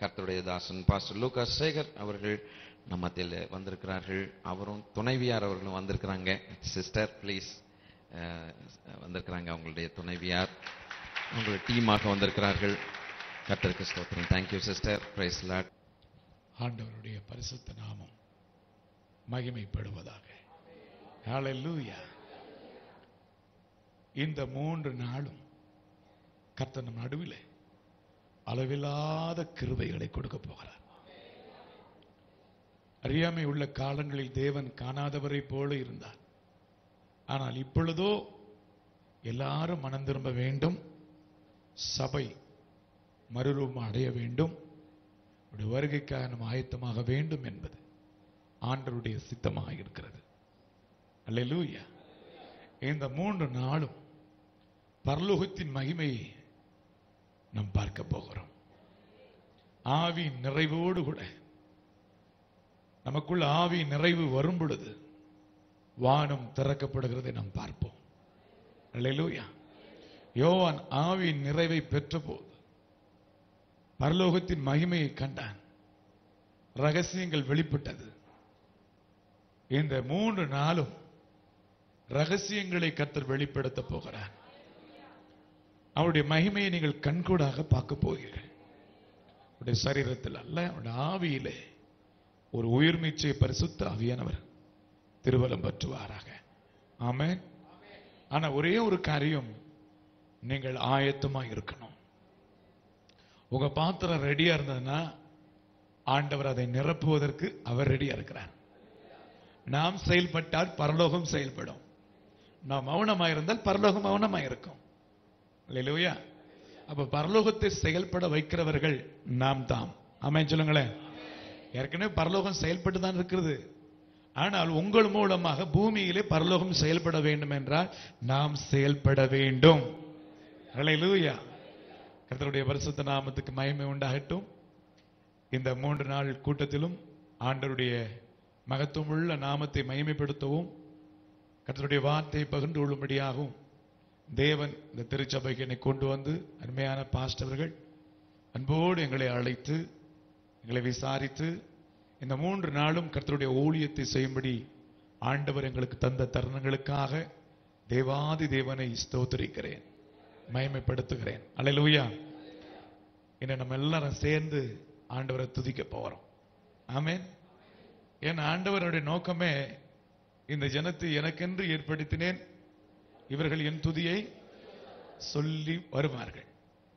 கர்த்தருடைய தாசன் pastor Lucas Sekar அவர்கள் நம்ம மத்தியில் வந்திருக்கிறார்கள் அவரும் துணைவியார் அவர்களும் வந்திருக்கிறாங்க சிஸ்டர் ப்ளீஸ் வந்திருக்கிறாங்க அவங்களுடைய துணைவியார் அவங்களுடைய டீமாக வந்திருக்கிறார்கள் கர்த்தருக்கு ஸ்தோத்திரம் தேங்க்யூ சிஸ்டர் பிரைஸ் லாட் ஆண்டவருடைய பரிசுத்த நாமம் மகிமைப்படுவதாக ஹalleluya இந்த மூன்று நாளும் கர்த்தர் நம் நடுவிலே அளவில்லாத கிருபைகளை கொடுக்க போகிறார் அறியாமை உள்ள காலங்களில் தேவன் காணாதவரை போல இருந்தார் ஆனால் இப்பொழுதோ எல்லாரும் மனம் திரும்ப வேண்டும் சபை மறுரூபம் அடைய வேண்டும் அவருடைய வருகைக்காக நாம் ஆயத்தமாக வேண்டும் என்பது ஆண்டருடைய சித்தமாக இருக்கிறது அல்லேலூயா இந்த மூன்று நாளும் பரலோகத்தின் மகிமையை நாம் பார்க்க போகிறோம் ஆவி நிறைவோடு கூட நமக்குள்ள ஆவி நிறைவு வரும் பொழுது வானம் திறக்கப்படுகிறதை நாம் பார்ப்போம் அல்லேலூயா யோவான் ஆவி நிறைவை பெற்றபோது பரலோகத்தின் மகிமையை கண்டான் ரகசியங்கள் வெளிப்பட்டது இந்த மூன்று நாளும் ரகசியங்களை கர்த்தர் வெளிப்படுத்த போகிறார் அவருடைய மகிமையை நீங்கள் கண்கூடாக பார்க்க போகிறீர்கள் அவருடைய சரீரத்தில் அல்ல அவருடைய ஆவியிலே ஒரு உயிர்மீச்சை பரிசுத்த ஆவியானவர் திருவலம் பற்றுவாராக ஆமென் ஆனா ஒரே ஒரு காரியம் நீங்கள் ஆயத்தமா இருக்கணும் உங்க பாத்திரம் ரெடியா இருந்ததுன்னா ஆண்டவர் அதை நிரப்புவதற்கு அவர் ரெடியா இருக்கிறார் நாம் செயல்பட்டால் பரலோகம் செயல்படும் நாம் மௌனமா இருந்தால் பரலோகம் மௌனமா இருக்கும் இல்லையா அப்ப பரலோகத்தை செயல்பட வைக்கிறவர்கள் நாம் தாம் ஆமென் சொல்லுங்களேன் ஏற்கனவே பரலோகம் செயல்பட்டு தான் இருக்கிறது ஆனால் உங்கள் மூலமாக பூமியிலே பரலோகம் செயல்பட வேண்டும் என்றால் நாம் செயல்பட வேண்டும் அல்லேலூயா கர்த்தருடைய பரிசுத்த நாமத்துக்கு மகிமை உண்டாகட்டும் இந்த மூன்று நாள் கூட்டத்திலும் ஆண்டவருடைய மகத்துவமுள்ள நாமத்தை மகிமைப்படுத்தவும் கர்த்தருடைய வார்த்தையை பகிர்ந்து கொள்ளும்படியாகவும் தேவன் இந்த திருச்சபைக்கு என்னை கொண்டு வந்து அருமையான பாஸ்டவர்கள் அன்போடு எங்களை அழைத்து எங்களை விசாரித்து இந்த மூன்று நாளும் கர்த்தருடைய ஊழியத்தை செய்யும்படி ஆண்டவர் எங்களுக்கு தந்த தருணங்களுக்காக தேவாதி தேவனை ஸ்தோத்திரிக்கிறேன் மகிமைப்படுத்துகிறேன் அல்லேலூயா இன்னும் நம்ம எல்லாரும் சேர்ந்து ஆண்டவரை துதிக்க போறோம் ஆமென் ஏன் ஆண்டவருடைய நோக்கமே இந்த ஜனத்தை எனக்கென்று ஏற்படுத்தினேன் இவர்கள் என் துதியை சொல்லி வருவார்கள்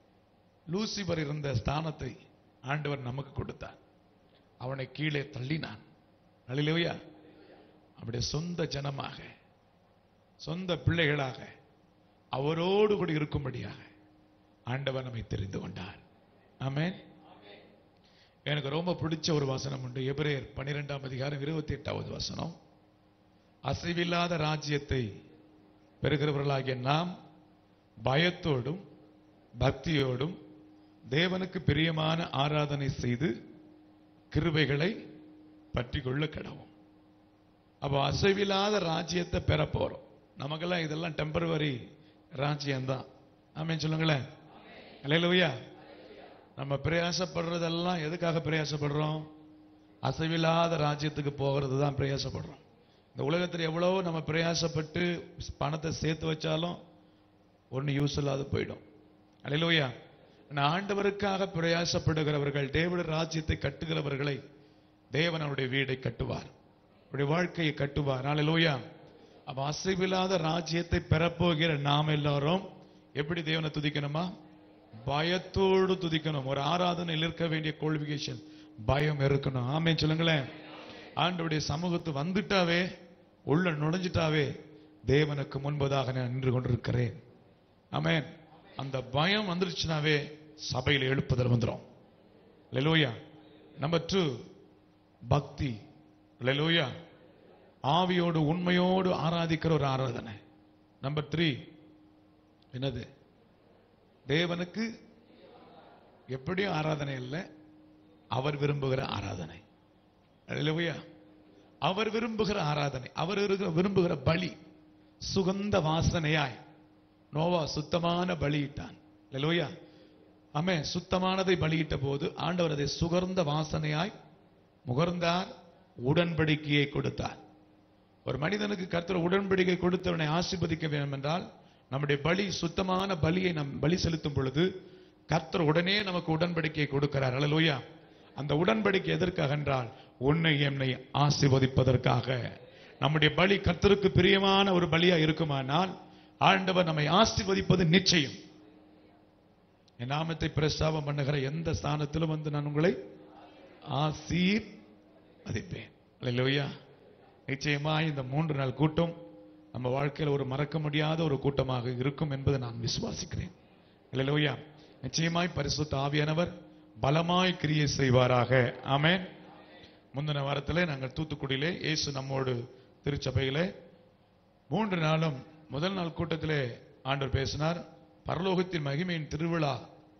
லூசிபர் இருந்த ஸ்தானத்தை ஆண்டவர் நமக்கு கொடுத்தார் அவனை கீழே தள்ளினான் அல்லேலூயா அவருடைய சொந்த ஜனமாக சொந்த பிள்ளைகளாக அவரோடு கூட இருக்கும்படியாக ஆண்டவர் நம்மை தெரிந்து கொண்டார் ஆமென் எனக்கு ரொம்ப பிடிச்ச ஒரு வசனம் உண்டு எபிரேயர் பன்னிரெண்டாம் அதிகாரம் இருபத்தி எட்டாவது வசனம் அசைவில்லாத ராஜ்யத்தை பெறுகிறவர்களாகிய நாம் பயத்தோடும் பக்தியோடும் தேவனுக்கு பிரியமான ஆராதனை செய்து கிருபைகளை பற்றி கொள்ள கடவும் அப்போ அசைவில்லாத ராஜ்யத்தை பெற போறோம் நமக்கெல்லாம் இதெல்லாம் டெம்பரவரி ராஜ்யம்தான் ஆமென் சொல்லுங்களேன் அல்லேலூயா நம்ம பிரயாசப்படுறதெல்லாம் எதுக்காக பிரயாசப்படுறோம் அசைவில்லாத ராஜ்யத்துக்கு போகிறது தான் பிரயாசப்படுறோம் இந்த உலகத்தில் எவ்வளவோ நம்ம பிரயாசப்பட்டு பணத்தை சேர்த்து வச்சாலும் ஒன்று யூஸ் இல்லாத போயிடும் அல்லேலூயா நான் ஆண்டவருக்காக பிரயாசப்படுகிறவர்கள் தேவட ராஜ்யத்தை கட்டுகிறவர்களை தேவன் அவருடைய வீடை கட்டுவார் அவருடைய வாழ்க்கையை கட்டுவார் அல்லேலூயா அப்ப அசைவில்லாத ராஜ்யத்தை பெறப்போகிற நாம் எல்லாரும் எப்படி தேவனை துதிக்கணுமா பயத்தோடு துதிக்கணும் ஒரு ஆராதனையில் இருக்க வேண்டிய குவாலிபிகேஷன் பயம் இருக்கணும் ஆமே சொல்லுங்களேன் ஆண்டவருடைய சமூகத்து வந்துட்டாவே உள்ள நுழைஞ்சிட்டாவே தேவனுக்கு முன்பதாக நான் நின்று கொண்டிருக்கிறேன் ஆமென் அந்த பயம் வந்துருச்சுனாவே சபையில் எழுப்புதல் வந்துடும் லெலோயா நம்பர் டூ பக்தி லெலோயா ஆவியோடு உண்மையோடு ஆராதிக்கிற ஒரு ஆராதனை நம்பர் த்ரீ என்னது தேவனுக்கு எப்படியும் ஆராதனை இல்லை அவர் விரும்புகிற ஆராதனை அல்லேலூயா அவர் விரும்புகிற ஆராதனை அவர் விரும்புகிற- விரும்புகிற பலி சுகந்த வாசனையாய் நோவா சுத்தமான பலியிட்டான் அல்லேலூயா ஆமே சுத்தமானதை பலியிட்ட போது ஆண்டவர் அதை சுகர்ந்த வாசனையாய் முகர்ந்தார் உடன்படிக்கையை கொடுத்தார் ஒரு மனிதனுக்கு கர்த்தர் உடன்படிக்கை கொடுத்தவனை ஆசீர்வதிக்க வேண்டும் என்றால் நம்முடைய பலி சுத்தமான பலியை நம் பலி செலுத்தும் பொழுது கர்த்தர் உடனே நமக்கு உடன்படிக்கையை கொடுக்கிறார் அல்லேலூயா அந்த உடன்படிக்கை எதற்காக என்றால் உன்னை என்னை ஆசீர்வதிப்பதற்காக நம்முடைய பலி கர்த்தருக்கு பிரியமான ஒரு பலியா இருக்குமானால் ஆண்டவர் நம்மை ஆசீர்வதிப்பது நிச்சயம் என் நாமத்தை பிரஸ்தாபம் பண்ணுகிற எந்த ஸ்தானத்திலும் வந்து நான் உங்களை ஆசீர் மதிப்பேன் அல்லேலூயா நிச்சயமா இந்த மூன்று நாள் கூட்டம் நம்ம வாழ்க்கையில் ஒரு மறக்க முடியாத ஒரு கூட்டமாக இருக்கும் என்பதை நான் விசுவாசிக்கிறேன் அல்லேலூயா நிச்சயமாய் பரிசுத்த ஆவியானவர் பலமாய் கிரியை செய்வாராக ஆமென் முந்தின வாரத்திலே நாங்கள் தூத்துக்குடியிலே இயேசு நம்மோடு திருச்சபையிலே மூன்று நாளும் முதல் நாள் கூட்டத்திலே ஆண்டவர் பேசினார் பரலோகத்தின் மகிமையின் திருவிழா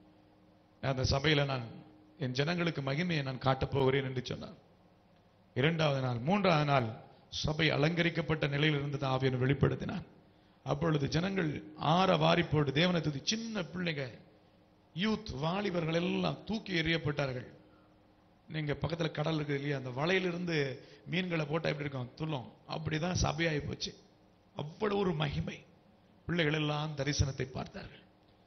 அந்த சபையில நான் என் ஜனங்களுக்கு மகிமையை நான் காட்டப் போகிறேன் என்று சொன்னார் இரண்டாவது நாள் மூன்றாவது நாள் சபை அலங்கரிக்கப்பட்ட நிலையில் இருந்தது ஆவியன் வெளிப்படுத்தினார் அப்பொழுது ஜனங்கள் ஆற வாரி போட்டு தேவனை துதி சின்ன பிள்ளைங்க யூத் வாலிபர்கள் எல்லாம் தூக்கி எறியப்பட்டார்கள் நீங்க பக்கத்துல கடல் இருக்குது இல்லையா அந்த வலையிலிருந்து மீன்களை போட்டா எப்படி இருக்கும் துள்ளும் அப்படிதான் சபையாகி போச்சு அவ்வளவு ஒரு மகிமை பிள்ளைகள் எல்லாம் தரிசனத்தை பார்த்தார்கள்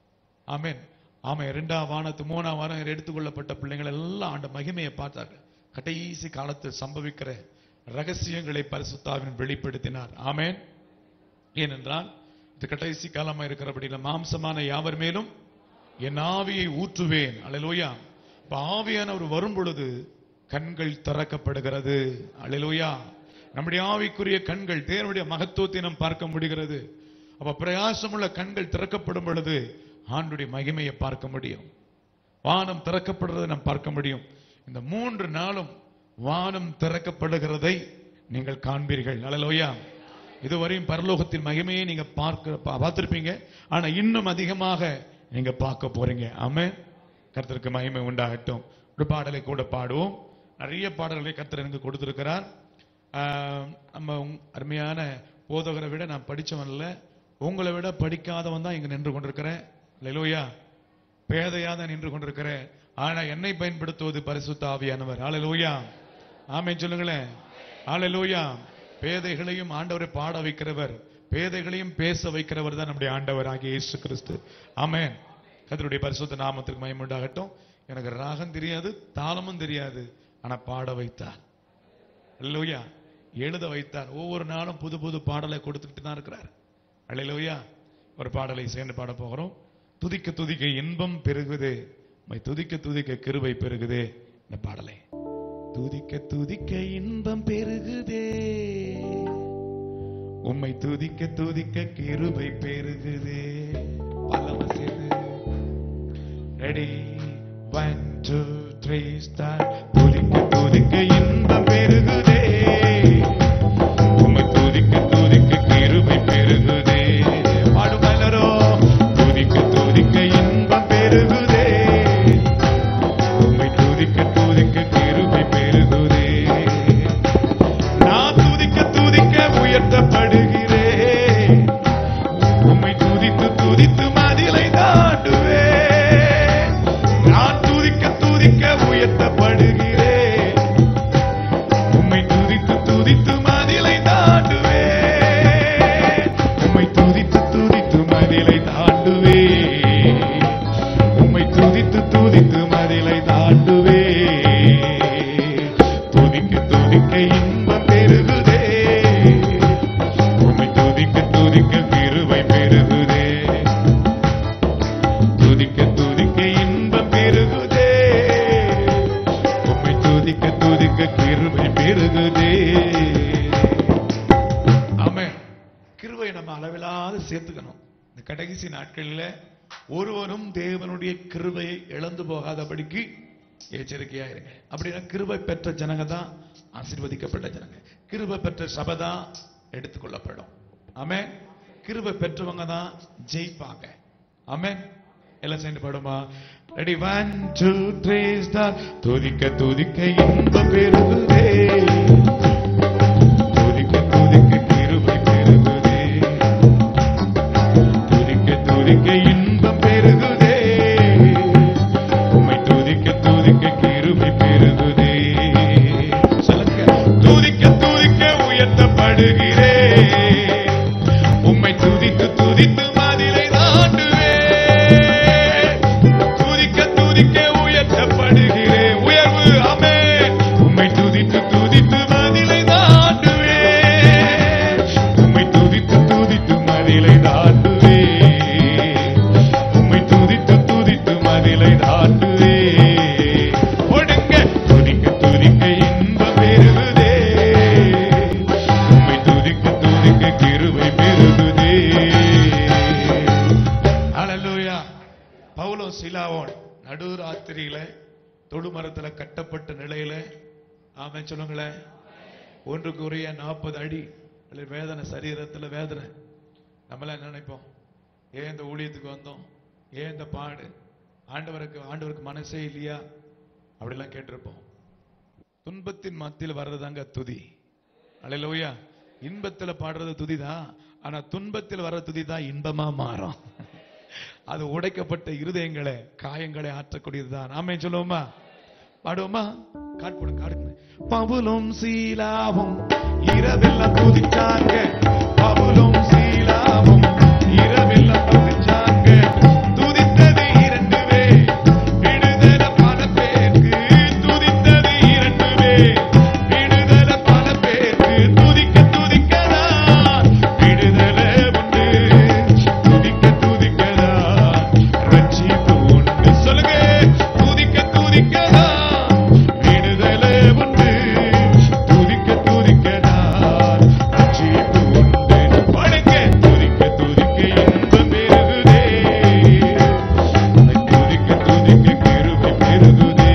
ஆமென் ஆமா இரண்டாம் வானத்து மூணாம் வாரம் எடுத்துக்கொள்ளப்பட்ட பிள்ளைகள் எல்லாம் அந்த மகிமையை பார்த்தார்கள் கடைசி காலத்தில் சம்பவிக்கிற ரகசியங்களை பரிசுத்தாவின் வெளிப்படுத்தினார் ஆமென் ஏனென்றால் இது கடைசி காலமா இருக்கிறபடியில மாம்சமான யாவர் மேலும் என் ஆவியை ஊற்றுவேன் அல்லேலூயா இப்ப ஆவியானவர் வரும் பொழுது கண்கள் திறக்கப்படுகிறது அல்லேலூயா நம்முடைய ஆவிக்குரிய கண்கள் தேவனுடைய மகத்துவத்தை நாம் பார்க்க முடிகிறது அப்ப பிரயாசமுள்ள கண்கள் திறக்கப்படும் பொழுது ஆண்டுடைய மகிமையை பார்க்க முடியும் வானம் திறக்கப்படுறதை நாம் பார்க்க முடியும் இந்த மூன்று நாளும் வானம் திறக்கப்படுகிறதை நீங்கள் காண்பீர்கள் அல்லேலூயா இதுவரையும் பரலோகத்தின் மகிமையை நீங்க பார்க்க பா- பார்த்திருப்பீங்க ஆனா இன்னும் அதிகமாக நீங்க பார்க்க போறீங்க ஆமென் கர்த்தருக்கு மகிமை உண்டாகட்டும் ஒரு பாடலை கூட பாடுவோம் நிறைய பாடல்களை கர்த்தர் எனக்கு கொடுத்திருக்கிறார் ஆஹ், நம்ம உங்- அருமையான போதகரை விட நான் படிச்சவன் இல்ல உங்களை விட படிக்காதவன் தான் இங்க நின்று கொண்டிருக்கிறேன் லெலோயா பேதையா தான் நின்று கொண்டிருக்கிறேன் ஆனா என்னை பயன்படுத்துவது பரிசுத்த ஆவியானவர் ஹalleluya ஆமென் சொல்லுங்களேன் ஹalleluya பேதைகளையும் ஆண்டவரை பாட வைக்கிறவர் பேதைகளையும் பேச வைக்கிறவர் தான் நம்முடைய ஆண்டவர் ஆகிய இயேசு கிறிஸ்து ஆமென் கர்த்தருடைய பரிசுத்த நாமத்துக்கு மகிமை உண்டாகட்டும் எனக்கு ராகம் தெரியாது தாளமும் தெரியாது ஆனா பாட வைத்தார் அல்லேலூயா எழுத வைத்தார் ஒவ்வொரு நாளும் புது புது பாடலை கொடுத்துக்கிட்டு தான் இருக்கிறார் அல்லேலூயா ஒரு பாடலை சேர்ந்து பாட போகிறோம் துதிக்க துதிக்க இன்பம் பெருகுதே உம்மை துதிக்க துதிக்க கிருபை பெருகுதே இந்த பாடலை துதிக்க துதிக்க இன்பம் பெருகுதே உம்மை துதிக்க துதிக்க கிருபை பெருகுதே பல்லவ சேர்ந்து ready one two three start துதிக்க துதிக்க இன்பம் பெருகுதே உம்மை துதிக்க துதிக்க கிருபை பெருகுதே பாடும் எல்லாரும் துதிக்க துதிக்க இன்பம் பெருகுதே உம்மை துதிக்க துதிக்க கிருபை பெருகுதே நான் துதிக்க துதிக்க உயர்த்தப்படுகிறேன் உம்மை துதித்து துதித்து மதிலை தாண்டுவேன் நான் துதிக்க துதிக்க உயர்த்தப்படுகிறேன் உம்மை துதித்து துதித்து மதிலை தாண்டுவேன் உம்மை துதித்து துதித்து மதிலை தாண்டுவேன் உம்மை துதித்து துதித்து மதிலை தாண்டுவேன் துதிக்க துதிக்க இன்பம் பெருகுதே உம்மை துதிக்க துதிக்க கிருபை பெருகுதே துதிக்க துதிக்க இன்பம் பெருகுதே உம்மை துதிக்க துதிக்க கிருபை பெருகுதே ஆமென் கிருபை நம்ம அளவில்லாத சேர்த்துக்கணும் இந்த கடைசி நாட்களில் ஒருவரும் தேவனுடைய கிருபையை இழந்து போகாதபடிக்கு எச்சரிக்கையா இருங்க அப்படின்னா கிருபை பெற்ற ஜனங்க தான் ஆசீர்வதிக்கப்பட்ட ஜனங்க கிருபை பெற்ற சபை தான் எடுத்துக்கொள்ளப்படும் ஆமென் கிருபை பெற்றவங்க தான் ஜெயிப்பாங்க ஆமென் எல்லாம் சேர்ந்து பாடுமா ready one two three start துதிக்க துதிக்க இன்பம் பெருகுதே துதிக்க துதிக்க கிருபை பெருகுதே துதிக்க துதிக்க இன்பம் பெருகுதே ராத்திரியில தொழுமரத்துல கட்டப்பட்ட நிலையில ஆமென் சொல்லுங்களேன் ஒன்றுக்கு உரிய நாற்பது அடி அல்லது வேதனை சரீரத்துல வேதனை நம்மளாம் என்ன நினைப்போம் ஏன் இந்த ஊழியத்துக்கு வந்தோம் ஏன் இந்த பாடு ஆண்டவருக்கு ஆண்டவருக்கு மனசே இல்லையா அப்படிலாம் கேட்டிருப்போம் துன்பத்தின் மத்தியில் வர்றதாங்க துதி அல்லையா இன்பத்துல பாடுறது துதிதான் ஆனா துன்பத்தில் வர்ற துதி தான் இன்பமா மாறும் அது உடைக்கப்பட்ட இருதயங்களை காயங்களை ஆற்றக்கூடியதுதான் ஆமே சொல்லுவோமா பாடுவோமா காட் போடுங்க காடுங்க பவுலும் சீலாவும் இரவெல்லாம் துதிச்சாங்க பவுலும் சீலாவும் இரவெல்லாம் துதிச்சாங்க துதித்தது இரண்டு பேர் விடுதலை பல பேருக்கு துதித்தது இரண்டு பேர் விடுதலை பல பேருக்கு துதிக்க துதிக்கதான் விடுதலை உண்டு துதிக்க துதிக்கதான் ரட்சிப்பு உண்டு சொல்லுங்க துதிக்க துதிக்கதான் விடுதலை உண்டு துதிக்க துதிக்கதான் ரட்சிப்பு உண்டு படுக்க துதிக்க துதிக்க இன்பம் பெருகுதே துதிக்க துதிக்க கிருபை பெருகுதே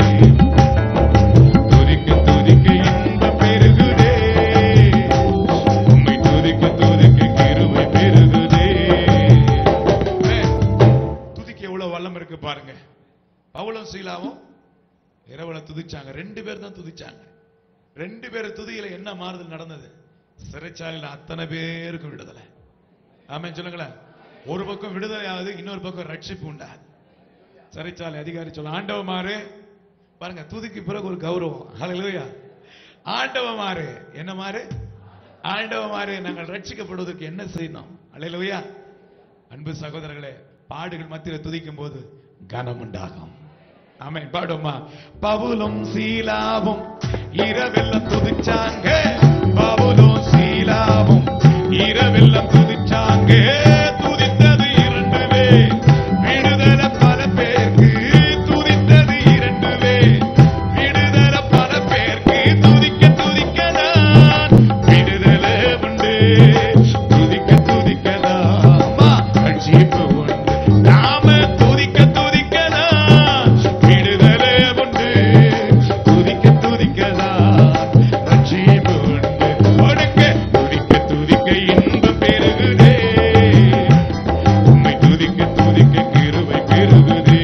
துதிக்க துதிக்க இன்பம் பெருகுதே உம்மை துதிக்க துதிக்க கிருபை பெருகுதே ஏ, துதிக்க எவ்வளவு வல்லம் இருக்கு பாருங்க பவுலும் சீலாவும் இரவுல துதிச்சாங்க ரெண்டு பேர் தான் துதிச்சாங்க ரெண்டு பேர் துதியில என்ன மாறுதல் நடந்தது சிறைச்சாலையில அத்தனை பேருக்கும் விடுதலை ஆமென் சொல்லுங்களேன் ஒரு பக்கம் விடுதலை ஆகுது இன்னொரு பக்கம் ரட்சிப்பு உண்டாது சிறைச்சாலை அதிகாரி சொல்ல ஆண்டவமாறு பாருங்க துதிக்கு பிறகு ஒரு கௌரவம் ஹalleluya ஆண்டவமாறு என்ன மாறு ஆண்டவமாறு நாங்கள் ரட்சிக்கப்படுவதற்கு என்ன செய்யணும் ஹalleluya அன்பு சகோதரர்களே பாடுகள் மத்தியில் துதிக்கும் போது கனம் உண்டாகும் ஆமென் பாடுமா பவுலும் சீலாவும் இரவெல்லாம் துதிச்சாங்க பவுலும் சீலாவும் இரவெல்லாம் துதிச்சாங்க துதித்தது இரண்டு பேர் விடுதலை பல பேருக்கு துதித்தது இரண்டு பேர் விடுதலை பல பேருக்கு துதிக்க துதிக்கதான் விடுதலை உண்டு துதிக்க துதிக்கதான் ரட்சிப்பு உண்டு நாம துதிக்க துதிக்கலாம் விடுதலை உண்டு துதிக்க துதிக்கலாம் ரட்சிப்பு உண்டு கொடுக்க துதிக்க துதிக்க இன்பம் பெருகுதே உம்மை துதிக்க துதிக்க கிருபை பெருகுதே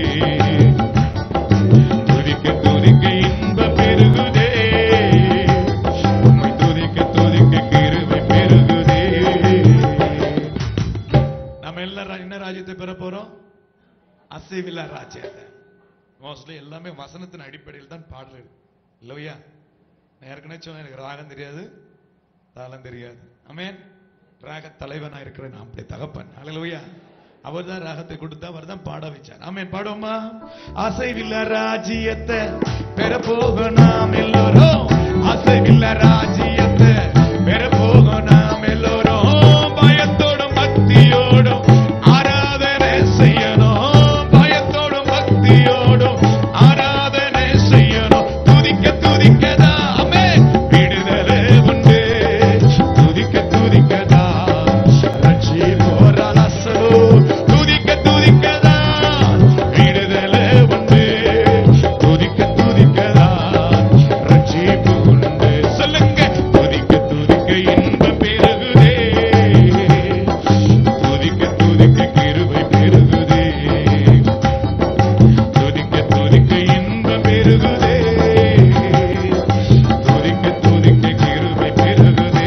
துதிக்க துதிக்க இன்பம் பெருகுதே உம்மை துதிக்க துதிக்க கிருபை பெருகுதே நம்ம எல்லாரும் என்ன ராஜ்யத்தை பெற போறோம் அசைவில்லா ராஜ்யத்தை மோஸ்ட்லி எல்லாமே வசனத்தின் அடிப்படையில் தான் பாடல் இல்லையா நான் ஏற்கனவே சொன்னேன் எனக்கு ராகம் தெரியாது தாளம் தெரியாது அமேன் ராக தலைவனா இருக்கிறேன் நான் அப்படி தகப்பன் அல்லையா அவர் தான் ராகத்தை கொடுத்து அவர் தான் பாட வச்சார் ஆமென் பாடுவோமா அசைவில்ல ராஜ்யத்தை பெற போக நாம் எல்லோரும் அசைவில்ல ராஜ்யத்தை பெற போக நாம் எல்லோரும் பயத்தோடும் பக்தியோடும் ஆராதனை செய்யணும் பயத்தோடும் பக்தியோடும் ஆராதனை செய்யணும் துதிக்க துதிக்கதா அமே விடுதலை உண்டு துதிக்க துதிக்கதா ரட்சி போராசோ துதிக்க துதிக்கதா விடுதலை உண்டு துதிக்க துதிக்கதா ரட்சிப்பு உண்டு சொல்லுங்க துதிக்க துதிக்க இன்பம் பெருகுதே துதிக்க துதிக்க கிருபை பெருகுதே துதிக்க துதிக்க இன்பம் பெருகுதே துதிக்க துதிக்க கிருபை பெருகுதே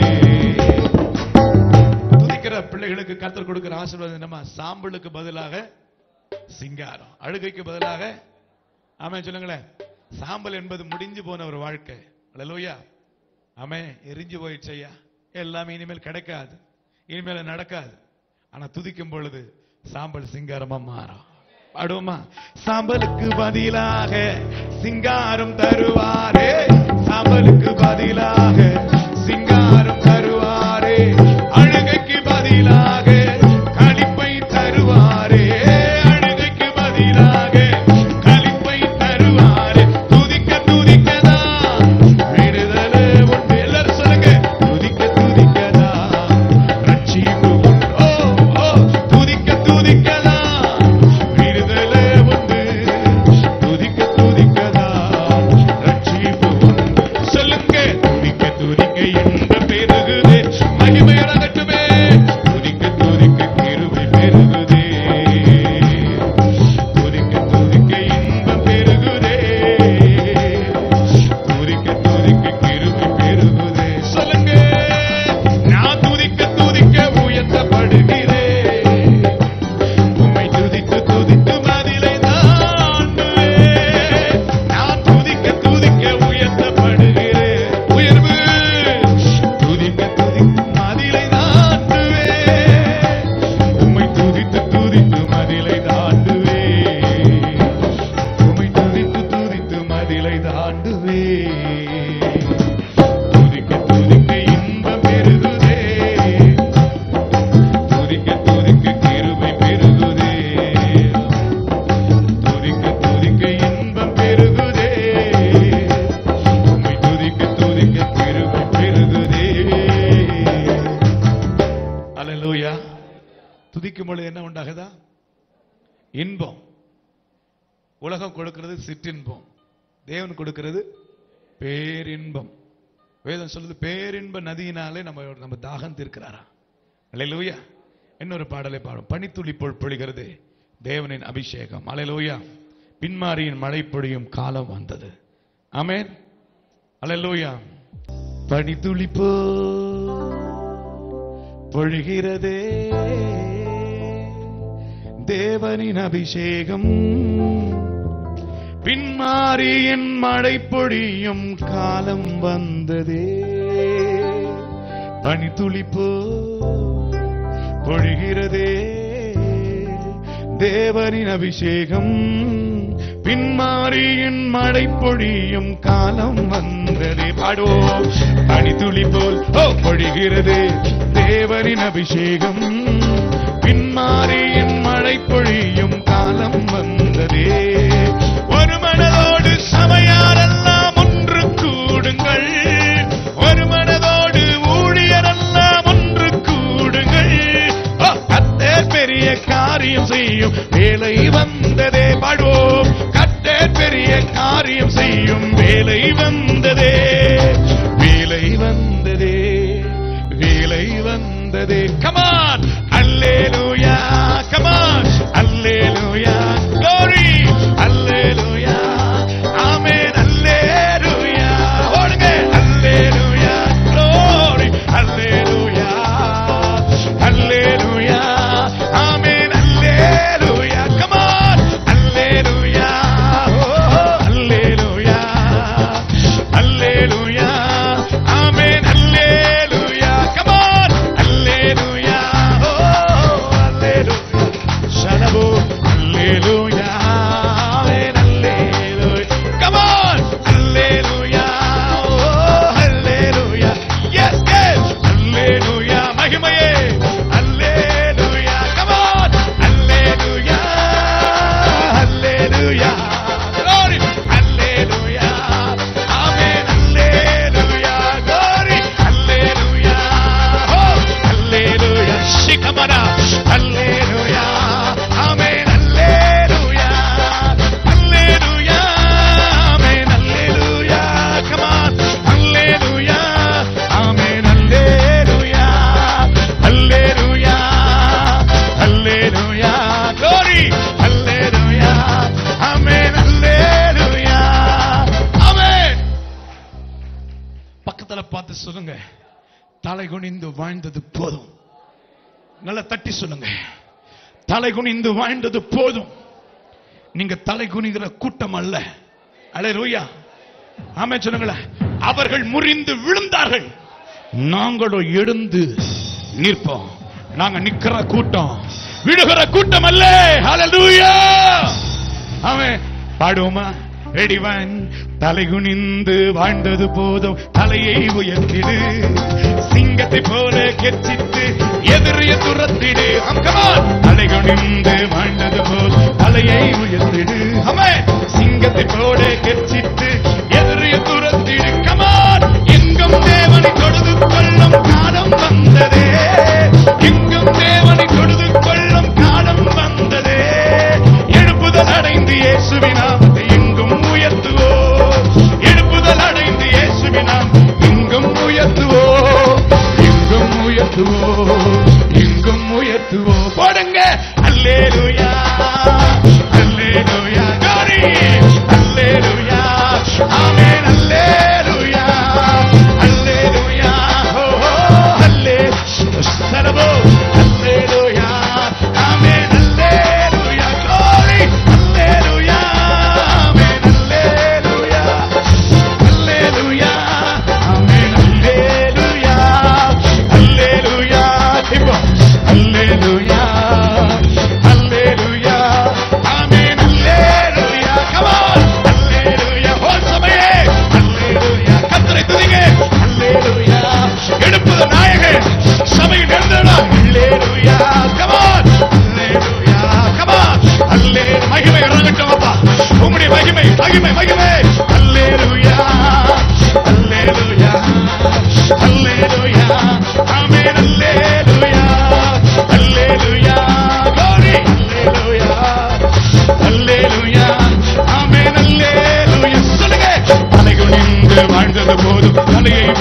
துதிக்கிற பிள்ளைகளுக்கு கர்த்தர் கொடுக்கிற ஆசீர்வாதம் என்னமா சாம்பலுக்கு பதிலாக சிங்காரம் அழுகைக்கு பதிலாக ஆமென் சொல்லுங்களேன் சாம்பல் என்பது முடிஞ்சு போன ஒரு வாழ்க்கை அல்லேலூயா ஆமென் எரிஞ்சு போயிடுச்சு ஐயா எல்லாமே இனிமேல் கிடைக்காது இனிமேல் நடக்காது ஆனா துதிக்கும் பொழுது சாம்பல் சிங்காரமா மாறும் பாடுவோமா சாம்பலுக்கு பதிலாக சிங்காரம் தருவாரே சாம்பலுக்கு பதிலாக சிங்காரம் தருவாரே அழுகைக்கு பதிலாக களிப்பை தருவாரே அழுகைக்கு பதிலாக களிப்பை தருவாரே துதிக்க துதிக்கதா விடுதலை உண்டு எல்லாரும் சொல்லுங்க துதிக்க துதிக்கதா ரட்சிப்பு உண்டு ஓ ஓ துதிக்க துதிக்கதா விடுதலை உண்டு குடிக்கும் பொழுது என்ன உண்டாகுதா இன்பம் உலகம் கொடுக்கிறது சிற்றின்பம் தேவன் கொடுக்கிறது பேரின்பம் வேதம் சொல்லுது பேரின்ப நதியினாலே நம்ம நம்ம தாகம் தீர்க்கிறாரா அல்லேலூயா இன்னொரு பாடலை பாடும் பனித்துளி போல் பொழிகிறது தேவனின் அபிஷேகம் அல்லேலூயா பின்மாரியின் மழை பொழியும் காலம் வந்தது ஆமென் அல்லேலூயா பனித்துளி போல் பொழிகிறதே தேவனின் அபிஷேகம் பின்மாரியின் மழை பொழியும் காலம் வந்ததே பனித்துளி போல் பொழிகிறதே தேவனின் அபிஷேகம் பின்மாரியின் மழை பொழியும் காலம் வந்ததே பாடுவோம் பனித்துளி போல் ஓ பொழிகிறது தேவனின் அபிஷேகம் பின்மாரியின் மழை பொழியும் காலம் வந்ததே ஒரு மனதோடு சபையாரெல்லாம் ஒன்று கூடுங்கள் ஒரு மனதோடு ஊழியரெல்லாம் ஒன்று கூடுங்கள் ஓ, கர்த்தர் பெரிய காரியம் செய்யும் வேலை வந்ததே பாடுவோம் கர்த்தர் பெரிய காரியம் செய்யும் வேலை வந்ததே வேலை வந்ததே வேலை வந்ததே கமான் அல்லேலூயா கமான் அல்லேலூயா glory அல்லேலூயா ஆமென் அல்லேலூயா ஓடுங்க அல்லேலூயா glory அல்லேலூயா அல்லேலூயா ஆமென் அல்லேலூயா கமான் அல்லேலூயா அல்லேலூயா அல்லேலூயா ஆமென் அல்லேலூயா கமான் அல்லேலூயா அல்லேலூயா சலபோ அல்லேலூயா ஆமென் அல்லேலூயா கமான் அல்லேலூயா அல்லேலூயா எஸ் எஸ் அல்லேலூயா மகிமையே அல்லேலூயா கமான் அல்லேலூயா அல்லேலூயா glory அல்லேலூயா ஆமென் அல்லேலூயா glory அல்லேலூயா oh அல்லேலூயா சிகமனா அல்லேலூயா ஆமென் அல்லேலூயா அல்லேலூயா ஆமென் அல்லேலூயா come on அல்லேலூயா ஆமென் அல்லேலூயா அல்லேலூயா அல்லேலூயா glory அல்லேலூயா ஆமென் அல்லேலூயா ஆமென் பக்கத்துல பார்த்து சொல்லுங்க தலை குனிந்து வாழ்ந்தது போதும் நல்லா தட்டி சொல்லுங்க தலை குனிந்து வாழ்ந்தது போதும் நீங்க தலை குனிகிற கூட்டம் அல்ல அலையா ஆமே சொல்லுங்களேன் அவர்கள் முறிந்து விழுந்தார்கள் நாங்களும் எழுந்து நிற்போம் நாங்க நிக்கிற கூட்டம் விழுகிற கூட்டம் அல்ல ஹalleluya அவன் பாடுவோமா ரெடிவன் தலை குனிந்து வாழ்ந்தது போதும் தலையை உயர்த்திடு சிங்கத்தை போல கெச்சித்து எதிரிய துரத்திடு அம்கமான் தலை குனிந்து வாழ்ந்தது போதும் தலையை உயர்த்திடு அமே சிங்கத்தை போல கெச்சித்து எதிரிய துரத்திடு கமான் எங்கும் தேவனை தொழுது கொள்ளும் காலம் வந்ததே எங்கும் தேவனை தொழுது கொள்ளும் காலம் வந்ததே எழுப்புதல் அடைந்து இயேசுவின் நாமத்தை எங்கும் உயர்த்துவோ எழுப்புதல் அடைந்து இயேசுவின் நாமத்தை எங்கும் உயர்த்துவோ எங்கும் உயர்த்துவோ எங்கும் உயர்த்துவோ போடுங்க அல்லேலூயா அல்லேலூயா glory அல்லேலூயா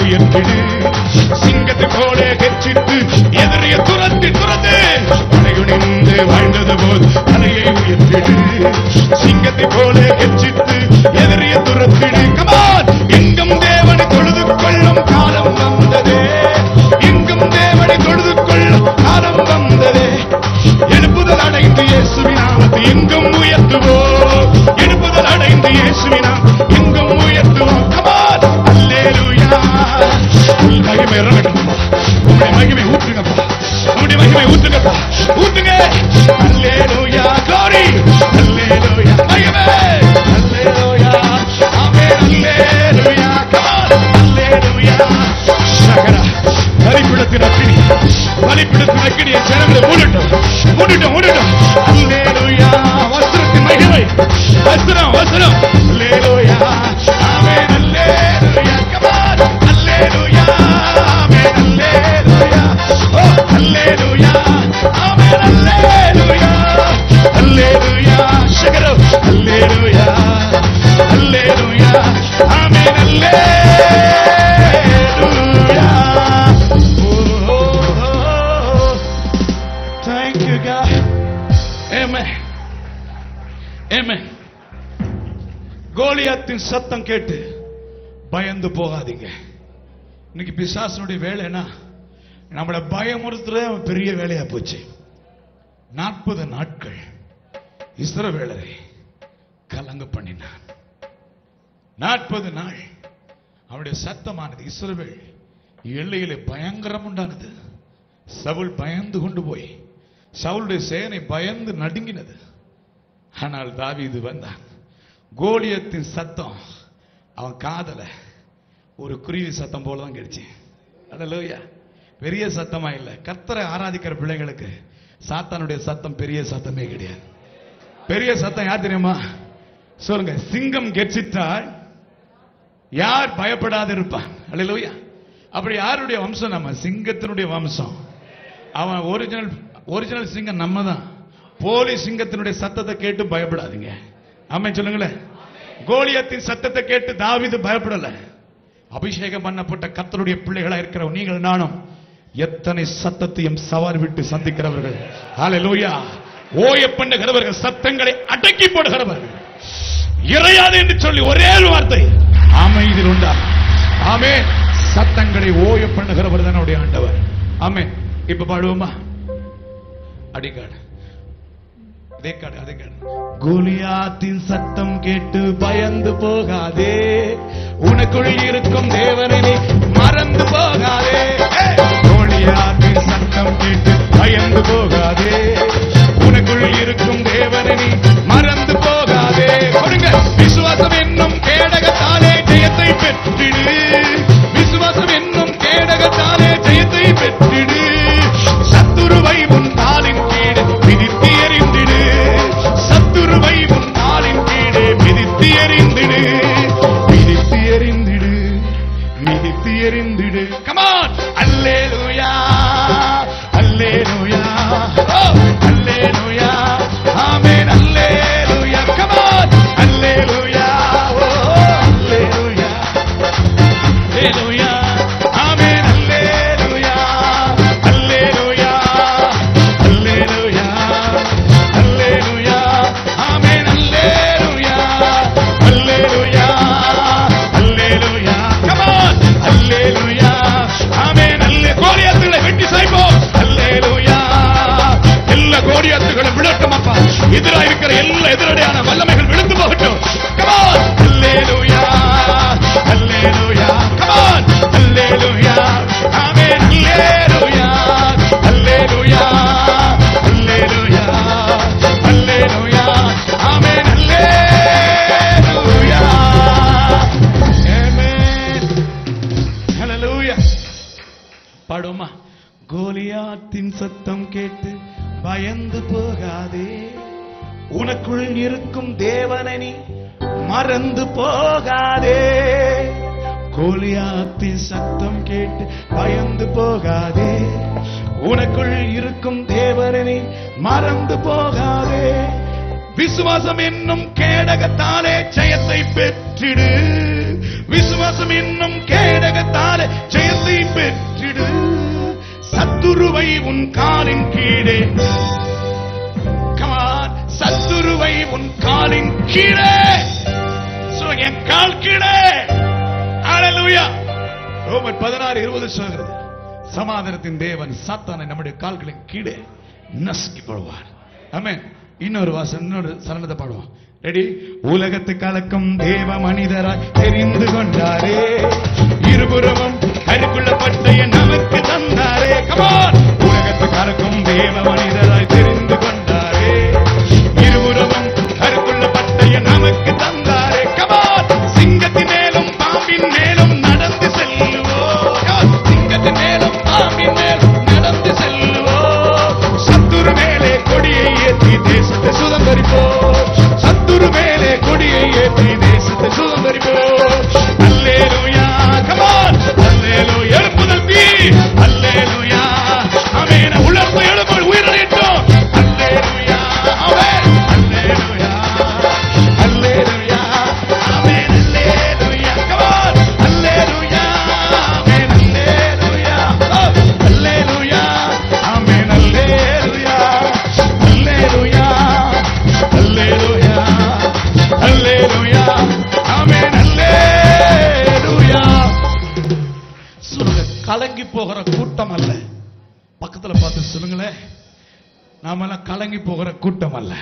உயர்த்திடு சிங்கத்தை போல கெச்சிட்டு எதிரிய துரத்தி துரத்து படையுணிந்து வாழ்ந்தது போல் தலையை உயர்த்திடு சிங்கத்தை போல கெச்சிட்டு எதிரிய துரத்திடு கமான் எங்கும் தேவனை தொழுது கொள்ளும் காலம் வந்ததே எங்கும் தேவனை தொழுது கொள்ளும் காலம் வந்ததே எழுப்புதல் அடைந்து இயேசுவின் நாமத்தை எங்கும் உயர்த்துவோம் எழுப்புதல் அடைந்து இயேசுவின் நாமம் எங்கும் உயர்த்துவோம் கமான் அல்லேலூயா உன் மகிமை இறங்கட்டும்ப்பா உம்முடைய மகிமை ஊற்றுங்கப்பா உம்முடைய மகிமை ஊற்றுங்கப்பா ஊற்றுங்க அல்லேலூயா glory அல்லேலூயா மகிமை அல்லேலூயா ஆமென் அல்லேலூயா கமான் அல்லேலூயா சகரா பலிப்பிடத்தின் அக்கினி பலிப்பிடத்தின் அக்கினி என் ஜனங்களை மூடட்டும் மூடட்டும் மூடட்டும் அல்லேலூயா வஸ்திரத்தின் மகிமை வஸ்திரம் வஸ்திரம் அல்லேலூயா ஆமென் அல்லேலூயா கமான் அல்லேலூயா ஆமென் அல்லேலூயா ஓ அல்லேலூயா ஆமென் அல்லேலூயா அல்லேலூயா சகரம் அல்லேலூயா அல்லேலூயா ஆமென் அல்லேலூயா ஓ Thank you, God. Amen. Amen. கோலியாத்தின் சத்தம் கேட்டு பயந்து போகாதீங்க இன்னைக்கு பிசாசனுடைய வேலைனா நம்மளை பயமுறுத்துறது அவன் பெரிய வேலையா போச்சு நாற்பது நாட்கள் இஸ்ரவேலரை கலங்க பண்ணினான் நாற்பது நாள் அவனுடைய சத்தமானது இஸ்ரவேல் எல்லையிலே பயங்கரம் உண்டானது சவுல் பயந்து கொண்டு போய் சவுளுடைய சேனை பயந்து நடுங்கினது ஆனால் தாவீது வந்தான் கோலியத்தின் சத்தம் அவன் காதல ஒரு குருவி சத்தம் போல தான் கிடைச்சு அதல்லோயா பெரிய சத்தமா இல்ல கர்த்தரை ஆராதிக்கிற பிள்ளைங்களுக்கு சாத்தானுடைய சத்தம் பெரிய சத்தமே கிடையாது பெரிய சத்தம் யார் தெரியுமா சொல்லுங்க சிங்கம் கெச்சிட்டால் யார் பயப்படாது இருப்பான் அல்லேலூயா அப்படி யாருடைய வம்சம் நம்ம சிங்கத்தினுடைய வம்சம் அவன் ஒரிஜினல் ஒரிஜினல் சிங்கம் நம்ம தான் போலி சிங்கத்தினுடைய சத்தத்தை கேட்டு பயப்படாதீங்க ஆமே சொல்லுங்களேன் கோலியத்தின் சத்தத்தை கேட்டு தாவீது பயப்படல அபிஷேகம் பண்ணப்பட்ட கர்த்தருடைய பிள்ளைகளா இருக்கிற நீங்கள் நானும் எத்தனை சத்தத்தையும் சவார் விட்டு சந்திக்கிறவர்கள் ஹalleluya ஓய பண்ணுகிறவர்கள் சத்தங்களை அடக்கி போடுகிறவர்கள் இறையாது என்று சொல்லி ஒரே ஒரு வார்த்தை அமைதியில் உண்டா ஆமே சத்தங்களை ஓய பண்ணுகிறவர் தான் நம்முடைய ஆண்டவர் ஆமே இப்ப பாடுவோமா அடிக்காடு அதே காடு அதே காடு கோலியாத்தின் சத்தம் கேட்டு பயந்து போகாதே உனக்குள் இருக்கும் தேவனை நீ மறந்து போகாதே ஏய்! கோலியாத்தின் சத்தம் கேட்டு பயந்து போகாதே உனக்குள் இருக்கும் தேவனை நீ மறந்து போகாதே கொடுங்க விசுவாசம் என்னும் கேடகத்தாலே ஜெயத்தை பெற்றிடு விசுவாசம் என்னும் கேடகத்தாலே ஜெயத்தை பெற்றிடு சத்துருவை உன் காலின் கீழே மிதித்து எறிந்திடு சத்துருவை உன் காலின் கீழே மிதித்து எறிந்திடு மிதித்து எறிந்திடு மிதித்து எறிந்திடு கமான் அல்லேலூயா அல்லேலூயா ஓ அல்லேலூயா ஆமென் அல்லேலூயா கமான் அல்லேலூயா ஓ அல்லேலூயா அல்லேலூயா ஆமென் அல்லேலூயா அல்லேலூயா அல்லேலூயா அல்லேலூயா ஆமென் அல்லேலூயா அல்லேலூயா அல்லேலூயா கமான் அல்லேலூயா ஆமென் அல்லே கோலியாத்துகளை வெட்டி சாய்ப்போம் அல்லேலூயா எல்லா கோடியாத்துகளும் விழட்டும் அப்பா எதிராக இருக்கிற எல்லா எதிரடையான வல்லமைகள் விழுந்து போகட்டும் கமான் அல்லேலூயா அல்லேலூயா கமான் அல்லேலூயா ஆமென் அல்லேலூயா அல்லேலூயா அல்லேலூயா அல்லேலூயா ஆமென் அல்லேலூயா ஆமென் ஹalleluya பாடுமா கோலியாத்தின் சத்தம் கேட்டு பயந்து போகாதே உனக்குள் இருக்கும் தேவனை நீ மறந்து போகாதே கோலியாத்தின் சத்தம் கேட்டு பயந்து போகாதே உனக்குள் இருக்கும் தேவனை நீ மறந்து போகாதே விசுவாசம் என்னும் கேடகத்தாலே ஜெயத்தை பெற்றிடு விசுவாசம் என்னும் கேடகத்தாலே ஜெயத்தை பெற்றிடு சத்துருவை உன் காலின் கீழே Come on. சத்துருவை உன் காலின் கீழே சொல்லுங்க என் கால் கீழே Hallelujah. ரோமர் பதினாறு இருபது சொல்கிறது சமாதானத்தின் தேவன் சாத்தானை நம்முடைய கால்களின் கீழே நசுக்கி போடுவார் ஆமென் இன்னொரு வாசம் இன்னொரு சரணத்தை பாடுவோம் ரெடி உலகத்து கலக்கும் தேவ மனிதராய் தெரிந்து கொண்டாரே இருபுறமும் கருக்குள்ளப்பட்ட என் நமக்கு தந்தாரே கமான் உலகத்து கலக்கும் தேவ மனிதராய் தெரிந்து கொண்டாரே இருபுறமும் கருக்குள்ளப்பட்ட என் நமக்கு தந்தாரே கமான் சிங்கத்தின் மேலும் பாம்பின் மேலும் நடந்து செல்லுவோம் Come on. சிங்கத்தின் மேலும் பாம்பின் மேலும் நடந்து செல்லுவோம் சத்துரு மேலே கொடியை ஏற்றி தேசத்தை சுதந்தரிப்போம் சத்துரு மேலே கொடியை ஏற்றி தேசத்தை சுதந்தரிப்போம் அல்லேலூயா கமான் அல்லேலூயா எழுப்புதல் தீ அல்லேலூயா ஆமென் உலர்ந்து எழுப்பு உயிரிழந்தோம் அல்லேலூயா ஆமென் அல்லேலூயா அல்லேலூயா ஆமென் அல்லேலூயா கமான் அல்லேலூயா ஆமென் அல்லேலூயா அல்லேலூயா ஆமென் அல்லேலூயா அல்லேலூயா அல்லேலூயா அல்லேலூயா ஆமென் அல்லேலூயா சொல்லுங்க கலங்கி போகிற கூட்டம் அல்ல பக்கத்துல பார்த்து சொல்லுங்களேன் நாமெல்லாம் கலங்கி போகிற கூட்டம் அல்ல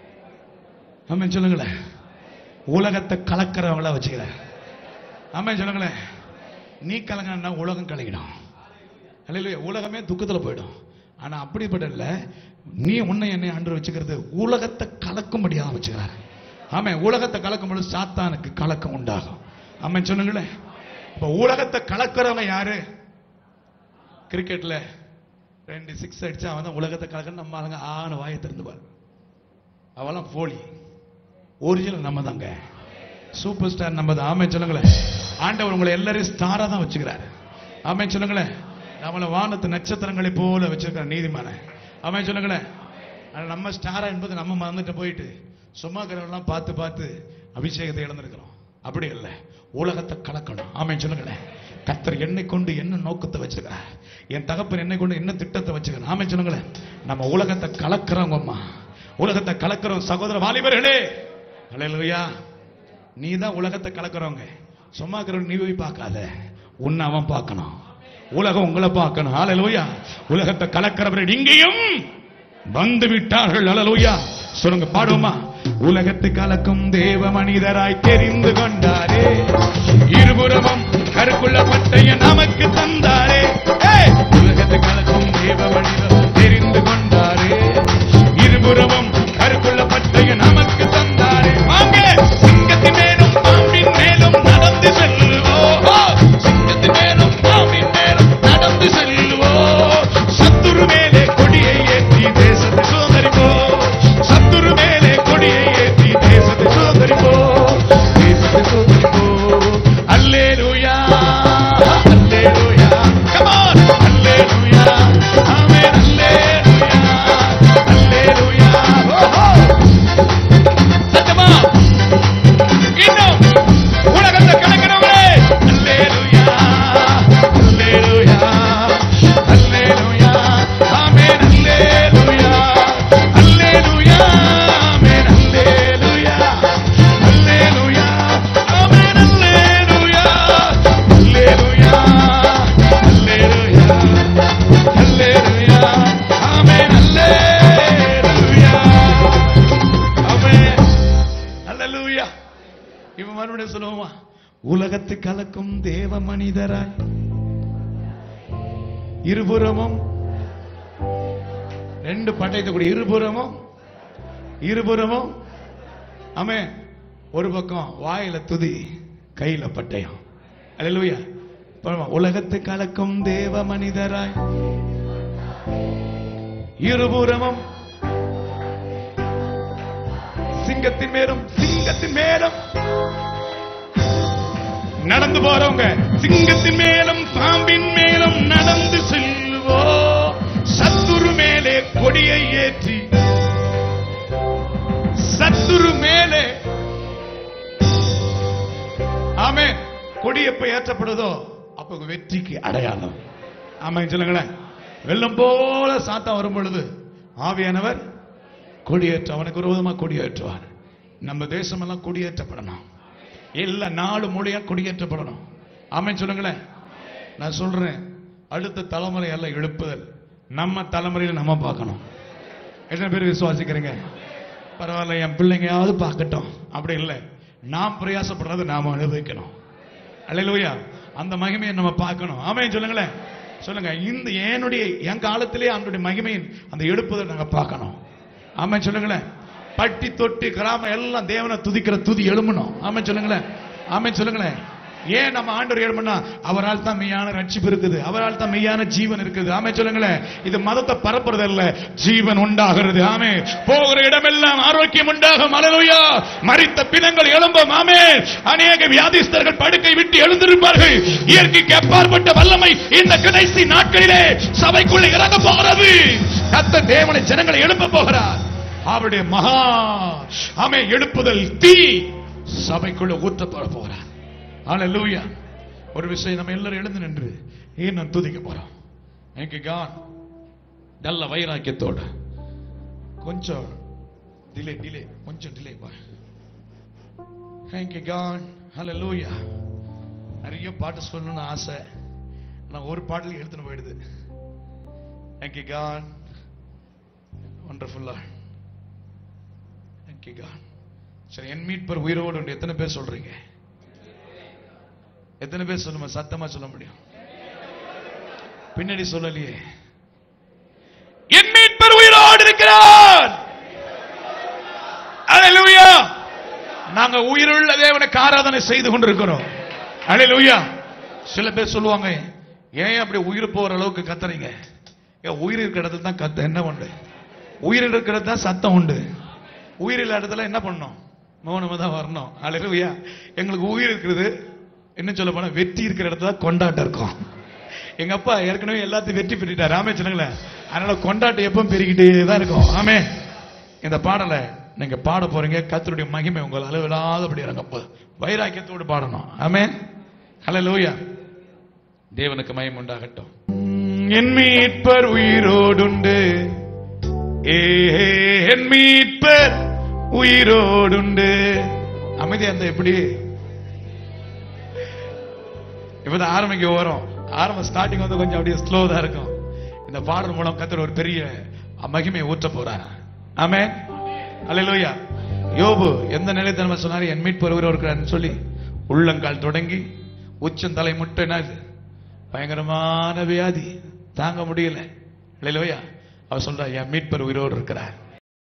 ஆமென் சொல்லுங்களேன் உலகத்தை கலக்கிறவங்கள வச்சுக்கிறேன் ஆமென் சொல்லுங்களேன் நீ கலங்கினா உலகம் கலங்கிடும் அல்லையா உலகமே துக்கத்துல போயிடும் ஆனா அப்படிப்பட்ட இல்ல நீ உன்னை என்னை அன்று வச்சுக்கிறது உலகத்தை கலக்கும்படியா வச்சுக்கிறார் ஆமே உலகத்தை கலக்கும் பொழுது சாத்தானுக்கு கலக்கம் உண்டாகும் ஆமென் சொன்னுங்களேன் இப்ப உலகத்தை கலக்கிறவங்க யாரு கிரிக்கெட்ல ரெண்டு சிக்ஸ் அடிச்சா அவன் தான் உலகத்தை கலக்க நம்ம ஆளுங்க ஆன வாயை திறந்து பாரு அவெல்லாம் போலி ஒரிஜினல் நம்ம தாங்க சூப்பர் ஸ்டார் நம்ம தான் ஆமே சொல்லுங்களேன் ஆண்டவர் உங்களை எல்லாரையும் ஸ்டாரா தான் வச்சுக்கிறாரு ஆமே சொல்லுங்களேன் நம்மள வானத்து நட்சத்திரங்களை போல வச்சிருக்கிற நீதிமான ஆமே சொல்லுங்களேன் ஆனா நம்ம ஸ்டாரா என்பது நம்ம மறந்துட்டு போயிட்டு சும்மா இருக்கிறவங்களாம் பார்த்து பார்த்து அபிஷேகத்தை இழந்திருக்கிறோம் அப்படி இல்ல உலகத்தை கலக்கணும் ஆமே சொல்லுங்களேன் கர்த்தர் என்னை கொண்டு என்ன நோக்கத்தை வச்சிருக்கிறார் என் தகப்பன் என்னை கொண்டு என்ன திட்டத்தை வச்சுக்கிறேன் ஆமே சொல்லுங்களேன் நம்ம உலகத்தை கலக்கிறவங்க அம்மா உலகத்தை கலக்கிறோம் சகோதர வாலிபர்களே அல்லேலூயா நீ தான் உலகத்தை கலக்கிறவங்க சும்மா இருக்கிறவங்க நீ போய் பார்க்காத உன்னை அவன் பார்க்கணும் உலகம் உங்களை பார்க்கணும் ஹalleluya உலகத்தை கலக்கிறவர்கள் இங்கேயும் வந்து விட்டார்கள் ஹalleluya சொல்லுங்க பாடுவோமா உலகத்தை கலக்கும் தேவ மனிதராய் தெரிந்து கொண்டாரே இருபுறமும் கருக்குள்ள பட்டைய நமக்கு தந்தாரே ஏய்! உலகத்தை கலக்கும் தேவ மனிதர் தெரிந்து கொண்டாரே இருபுறமும் கருக்குள்ள பட்டைய நமக்கு தந்தாரே வாங்க சிங்கத்தின் மேலும் பாம்பின் மேலும் நடந்து செல்லுவோம் சிங்கத்தின் மேலும் பாம்பின் மேலும் நடந்து செல்லுவோம் சத்துரு மேலே கொடியை ஏற்றி தேசத்தை சுதந்திரிப்போம் சத்துரு மேலே கொடியை ஏற்றி தேசத்தை சுதந்திரிப்போம் தேசத்தை சுதந்திரிப்போம் அல்லேலூயா அல்லேலூயா come on அல்லேலூயா ஆமென் அல்லேலூயா அல்லேலூயா ஓஹோ சத்தமா இன்னும் உலகத்தை கலக்கிறவங்களே அல்லேலூயா அல்லேலூயா அல்லேலூயா ஆமென் அல்லேலூயா அல்லேலூயா ஆமென் அல்லேலூயா அல்லேலூயா ஆமென் அல்லேலூயா அல்லேலூயா அல்லேலூயா அல்லேலூயா ஆமென் அல்லேலூயா ஆமென் அல்லேலூயா இவன் மறுபடியும் சொல்லுவோமா உலகத்து கலக்கும் தேவ மனிதராய் இருபுறமும் ரெண்டு பட்டயத்தை கூட இருபுறமும் இருபுறமும் ஆமே ஒரு பக்கம் வாயில துதி கையில பட்டயம் அல்லேலூயா பாருங்க, உலகத்து கலக்கும் தேவ மனிதராய் இருபுறமும் சிங்கத்தின் மேலும் சிங்கத்தின் மேலும் நடந்து போறவங்க சிங்கத்தின் மேலும் பாம்பின் மேலும் நடந்து செல்லுவோ சத்துரு மேலே கொடியை ஏற்றி சத்துரு மேலே ஆமே கொடி எப்ப ஏற்றப்படுதோ அப்ப உங்க வெற்றிக்கு அடையாளம் ஆமா சொல்லுங்களேன் வெள்ளம் போல சாத்தா வரும் பொழுது ஆவியானவர் கொடியேற்ற அவனுக்கு விரோதமா கொடியேற்றுவார் நம்ம தேசமெல்லாம் கொடியேற்றப்படணும் எல்லா நாடு மொழியா கொடியேற்றப்படணும் ஆமென் சொல்லுங்களேன் நான் சொல்றேன் அடுத்த தலைமுறை எல்லாம் எழுப்புதல் நம்ம தலைமுறையில நம்ம பார்க்கணும் எத்தனை பேர் விசுவாசிக்கிறீங்க பரவாயில்ல என் பிள்ளைங்கயாவது பார்க்கட்டும் அப்படி இல்லை நாம் பிரயாசப்படுறது நாம அனுபவிக்கணும் அல்லையா அந்த மகிமையை நம்ம பார்க்கணும் ஆமென் சொல்லுங்களேன் சொல்லுங்க இந்த என்னுடைய என் காலத்திலே அவனுடைய மகிமையின் அந்த எழுப்புதல் நாங்க பார்க்கணும் ஆமென் சொல்லுங்களேன் பட்டி தொட்டி கிராமம் எல்லாம் தேவனை துதிக்கிற துதி எழுமணும் ஆமென் சொல்லுங்களேன் ஆமென் சொல்லுங்களேன் ஏன் நம்ம ஆண்டவர் எழுமனா அவரால் தான் மெய்யான ரட்சிப்பு இருக்குது அவரால் தான் மெய்யான ஜீவன் இருக்குது ஆமே சொல்லுங்களேன் இது மதத்தை பரப்புறது இல்ல ஜீவன் உண்டாகிறது ஆமே போகிற இடமெல்லாம் ஆரோக்கியம் உண்டாகும் அலலுயா மரித்த பிணங்கள் எழும்பும் ஆமே அநேக வியாதிஸ்தர்கள் படுக்கை விட்டு எழுந்திருப்பார்கள் இயற்கைக்கு அப்பாற்பட்ட வல்லமை இந்த கடைசி நாட்களிலே சபைக்குள்ளே இறங்க போகிறது கத்த தேவனை ஜனங்களை எழுப்ப போகிறார் அவருடைய மகா ஆமே எழுப்புதல் தீ சபைக்குள்ள ஊற்றப்பட போகிறார் ஹalleluya ஒரு விஷயம் நம்ம எல்லாரும் எழுந்து நின்று ஏன் நான் துதிக்க போறோம் எனக்கு கான் நல்ல வைராக்கியத்தோட கொஞ்சம் டிலே டிலே கொஞ்சம் டிலே பா தேங்க் யூ காட் ஹalleluya நிறைய பாட்டு சொல்லணும்னு ஆசை நான் ஒரு பாடல் எடுத்துன்னு போயிடுது தேங்க் யூ காட் வண்டர்ஃபுல்லா தேங்க் யூ காட் சரி என் மீட்பர் உயிரோடு உண்டு எத்தனை பேர் சொல்றீங்க எத்தனை பேர் சொல்லுமா சத்தமா சொல்ல முடியும் பின்னாடி சொல்லலையே என் மீட்பர் உயிரோடு இருக்கிறார் அல்லேலூயா நாங்க உயிருள்ள தேவனுக்கு ஆராதனை செய்து கொண்டிருக்கிறோம் அல்லேலூயா சில பேர் சொல்லுவாங்க ஏன் அப்படி உயிர் போற அளவுக்கு கத்துறீங்க ஏன் உயிர் இருக்கிற இடத்துல தான் கத்த என்ன உண்டு உயிர் இருக்கிற இடத்துல தான் சத்தம் உண்டு உயிர் இல்லாத இடத்துல என்ன பண்ணணும் மௌனமா தான் வரணும் அல்லேலூயா எங்களுக்கு உயிர் இருக்கிறது என்ன சொல்ல போனா வெற்றி இருக்கிற இடத்துல கொண்டாட்டம் இருக்கும் எங்க அப்பா ஏற்கனவே எல்லாத்தையும் வெற்றி பெற்றுட்டார் ஆமே சொன்னாங்களேன் அதனால கொண்டாட்டம் எப்பவும் பெருகிட்டே தான் இருக்கும் ஆமே இந்த பாடலை நீங்க பாட போறீங்க கர்த்தருடைய மகிமை உங்கள் அளவில்லாதபடி இறங்க போகுது வைராக்கியத்தோடு பாடணும் ஆமே ஹalleluya தேவனுக்கு மகிமை உண்டாகட்டும் என் மீட்பர் உயிரோடுண்டு ஏ என் மீட்பர் உயிரோடுண்டு அமைதியா அந்த எப்படி இப்பதான் ஆரம்பிக்க வரும் ஆரம்ப ஸ்டார்டிங் வந்து கொஞ்சம் அப்படியே ஸ்லோ தான் இருக்கும் இந்த பாடல் மூலம் கத்தர் ஒரு பெரிய மகிமையை ஊற்ற போறார் ஆமே அல்லேலூயா யோபு எந்த நிலையத்தை நம்ம சொன்னாரு என் மீட்பர் ஒருவர் இருக்கிறார்னு சொல்லி உள்ளங்கால் தொடங்கி உச்சந்தலை முட்டை என்னது பயங்கரமான வியாதி தாங்க முடியல அல்லேலூயா அவர் சொல்றா என் மீட்பர் உயிரோடு இருக்கிறார்